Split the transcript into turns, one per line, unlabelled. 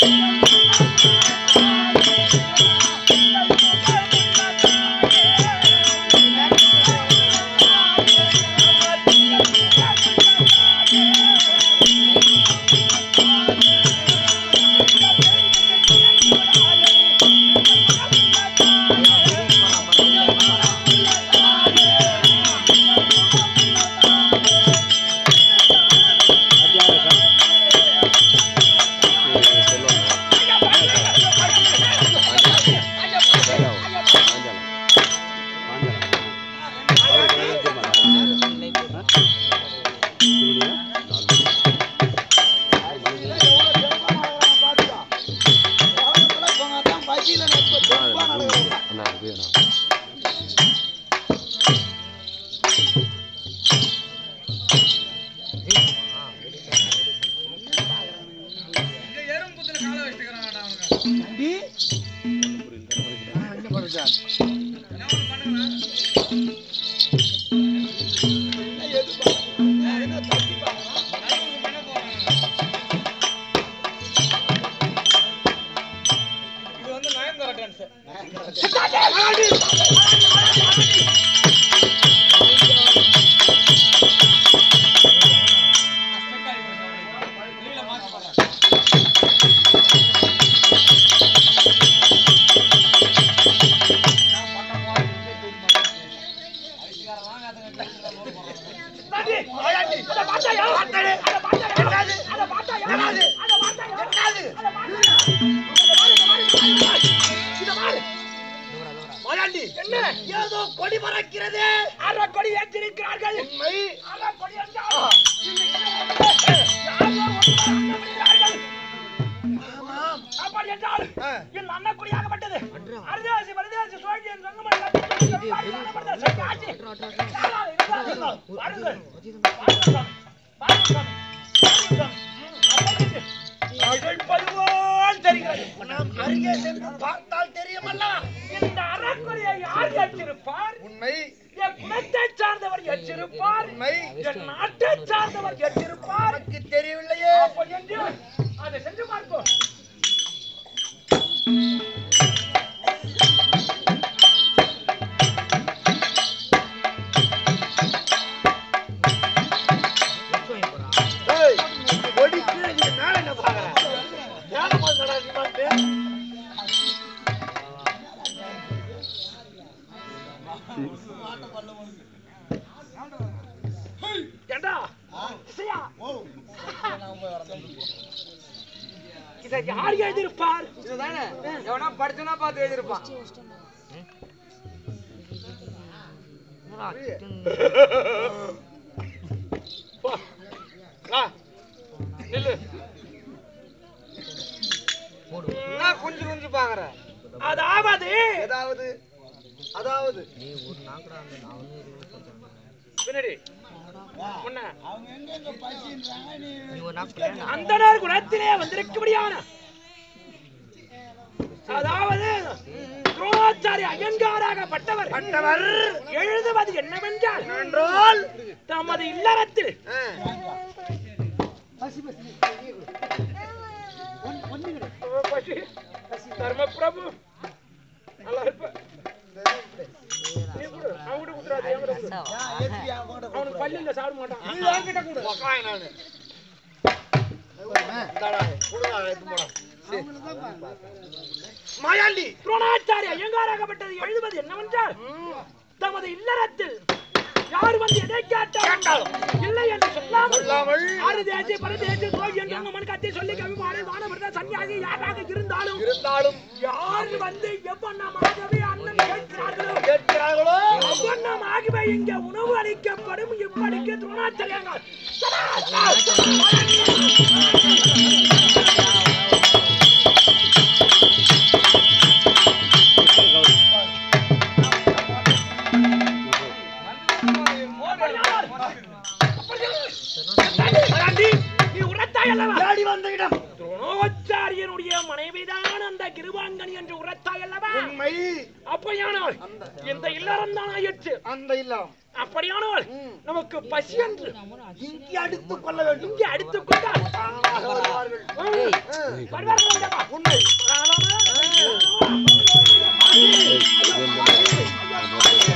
இது வந்து நயன்தாரா டான்ஸ்
என்ன ஏதோ கொடி பறக்கிறது அரை கொடி ஏற்றிருக்கிறார்கள் உண்மை அரை கொடி என்றால் அப்படி என்றால் என் அன்னக்குடியாகப்பட்டது அரிதாசி பரிதாசி சோழியன் ரங்கமணி நாம் அருகே சென்று பார்த்தால் தெரியுமல்ல இந்த அறக்குறையை யார் ஏற்றிருப்பார் உண்மை என் குலத்தை சார்ந்தவர் ஏற்றிருப்பார் உண்மை என் நாட்டை சார்ந்தவர் ஏற்றிருப்பார் எனக்கு தெரியவில்லையே அப்படி என்று அதை சென்று பார்ப்போம் ஏண்டா இசையா இதை யார் எழுதியிருப்பார்
இதுதானே எவனா படிச்சனா பார்த்து எழுதிருப்பான்
நில்லு
என்ன குஞ்சு குஞ்சு பாக்குற
அதாவது
ஏதாவது அதாவது
பின்னாடி முன்ன அந்தனர் குலத்திலே வந்திருக்கபடியான அதாவது துரோணாச்சாரி ஐயங்காராகப்பட்டவர் பட்டவர் எழுதுவது என்னவென்றால் என்றால் தமது இல்லறத்தில் பசி தர்மபிரபு நல்லா இருப்ப நீ கொடு, அவன்கிட்ட கொடுத்துறாத, என்கிட்ட கொடு. அவனுக்கு பல்லு இல்ல சாப்பிட மாட்டான் நீ என்கிட்ட கொடு
உக்காய் நானு இந்தாடா, கொடுடா, எடுத்து போடா.
மாயாண்டி துரோணாச்சாரி ஐயங்காராகப்பட்டது எழுதுவது என்னவென்றால் தமது இல்லறத்தில் யார் வந்து எதை கேட்டாலும் இல்லை என்று சொல்லாமல் ஆறு தேசி பல தேசி சோழி என்று உங்க மனு கத்தி சொல்லி கவிமாறு வானவர்த சன்னியாசி யாராக இருந்தாலும்
இருந்தாலும்
யார் வந்து எவ்வண்ணமாகவே அண்ணன் கேட்கிறார்களோ
கேட்கிறார்களோ
அவ்வண்ணமாகவே இங்கே உணவு அளிக்கப்படும் இப்படிக்கு துரோணாச்சாரியாங்க நீ உரத்தால் உரைத்தாய் அல்லவா
தேடி வந்த இடம்
துரோணாச்சாரியனுடைய மனைவிதான் அந்த கிருபாங்கனி என்று உரைத்தாய் அல்லவா
உண்மை
அப்படியானால் இந்த இல்லறம் தான் ஆயிற்று
அந்த இல்லம்
அப்படியானால் நமக்கு பசி என்று
இங்கே அடித்துக் கொள்ள வேண்டும்
இங்கே அடித்துக் கொண்டால்
தானாக வருவார்கள்
வருவார்கள் அல்லவா?
உண்மை
தாராளமா?